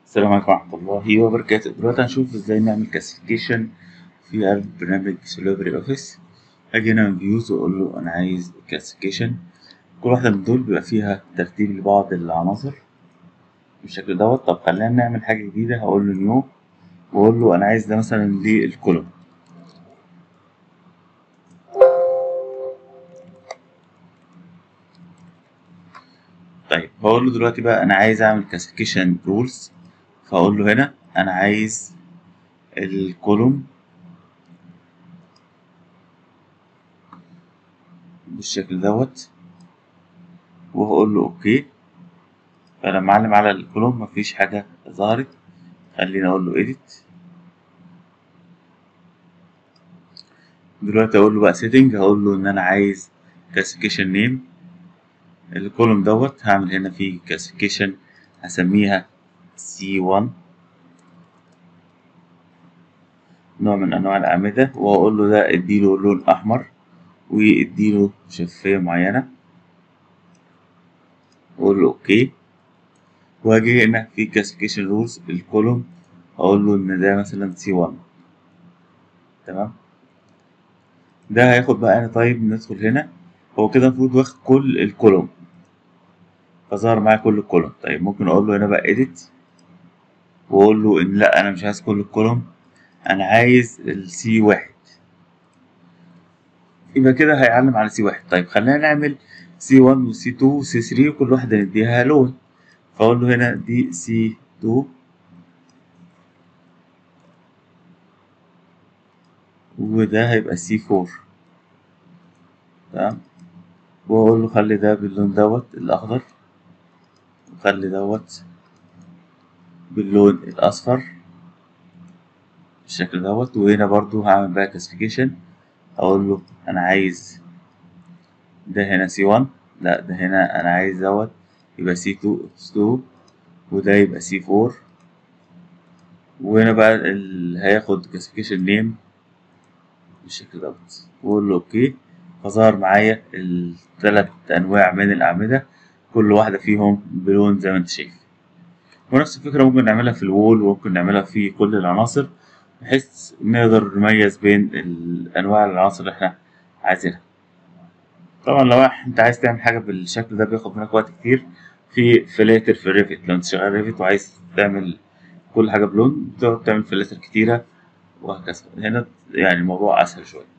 السلام عليكم ورحمة الله وبركاته دلوقتي هنشوف ازاي نعمل كلاسيفيكيشن في قلب برنامج سوليبري اوفيس هاجي هنا من فيوز واقول له انا عايز كلاسيفيكيشن كل واحدة من دول بيبقى فيها ترتيب لبعض العناصر بالشكل دوت طب خلينا نعمل حاجة جديدة هقول له نيو واقول له انا عايز ده مثلا للكولوم طيب هقول له دلوقتي بقى انا عايز اعمل كلاسيفيكيشن رولز فاقول له هنا انا عايز الكولوم بالشكل دوت وهقول له اوكي فلما اعلم على الكولوم مفيش حاجة ظهرت خليني اقول له edit دلوقتي اقول له بقى setting هقول له ان انا عايز classification name الكولوم دوت هعمل هنا فيه classification هسميها C1 نوع من انواع الاعمدة وهقول له ده اديله لون احمر واديله شفافية معينة واقول له اوكي واجي هنا في classification rules الكولوم اقول له ان ده مثلا C1 تمام ده هياخد بقى انا طيب ندخل هنا هو كده المفروض واخد كل الكولوم فظهر معايا كل الكولوم طيب ممكن اقول له هنا بقى edit واقول له ان لا انا مش عايز كل الكولوم انا عايز السي واحد يبقى كده هيعلم على سي واحد طيب خلينا نعمل سي 1 وسي 2 وسي 3 وكل واحدة نديها لون فاقول له هنا دي سي 2 وده هيبقى سي 4 تمام واقول له خلي ده باللون دوت الاخضر وخلي دوت باللون الاصفر بالشكل دوت وهنا برضو هعمل بقى كلاسيفيكيشن اقول له انا عايز ده هنا سي 1 لا ده هنا انا عايز دوت يبقى سي 2 2 وده يبقى سي 4 وهنا بقى اللي هياخد كلاسيفيكيشن نيم بالشكل دوت واقول له اوكي فظهر معايا الثلاث انواع من الاعمده كل واحده فيهم بلون زي ما انت شايف ونفس الفكره ممكن نعملها في الوول وممكن نعملها في كل العناصر بحيث نقدر نميز بين الانواع العناصر اللي احنا عايزينها طبعا لو انت عايز تعمل حاجه بالشكل ده بياخد منك وقت كتير في فلاتر في الريفت لو انت شغال ريفت وعايز تعمل كل حاجه بلون بتقعد تعمل فلاتر كتيره وهكذا هنا يعني الموضوع اسهل شويه